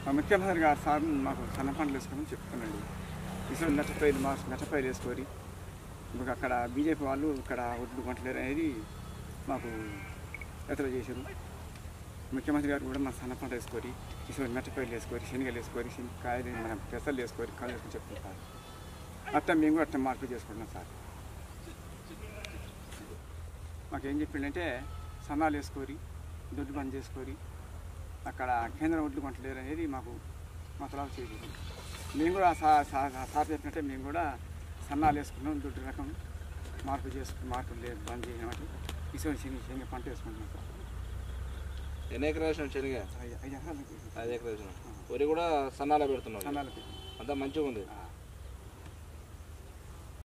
మా ముఖ్యమంత్రి గారు సార్ మాకు సన్న పంటలు వేసుకోమని చెప్తున్నాండి ఇసలు మెట్టపైలు మా మెట్టపైలు వేసుకొని ఇప్పుడు అక్కడ బీజేపీ వాళ్ళు ఇక్కడ ఒడ్లు కొంటలేరు అనేది మాకు ఎత్తలు చేశారు ముఖ్యమంత్రి గారు కూడా మా సన్న పంట వేసుకొని ఇసలు మెట్టపైలు వేసుకొని శనగలు వేసుకొని శనగ కాయలు మన పెసలు వేసుకొని కాయలు వేసుకొని చెప్తున్నారు అట్లా మేము కూడా అట్లా మార్పు చేసుకుంటున్నాం సార్ మాకేం చెప్పిండంటే సన్నాలు వేసుకొని దొడ్డు బంద్ చేసుకొని అక్కడ కేంద్ర ఒడ్లు కొంటలేరు అనేది మాకు మతలాలు చేసింది మేము కూడా సా- సా- సా- సార్ చెప్పినట్టే మేము కూడా సన్నాలు వేసుకున్నాం దొడ్డు రకం మార్పు చేసుకు మార్పులు లేదు బంద్ చేయడం ఇసుకొని శని శని పంట వేసుకుంటున్నాం సార్ ఎన్ని ఎకరాలు వేసినావు శనగ ఐదు ఐదు ఎకరాలు ఐదు ఎకరాలు వేసినావు వరి కూడా సన్నాల పెడుతున్నావు సన్నాలు పెట్టి అంతా మంచిగా ఉంది ఆ,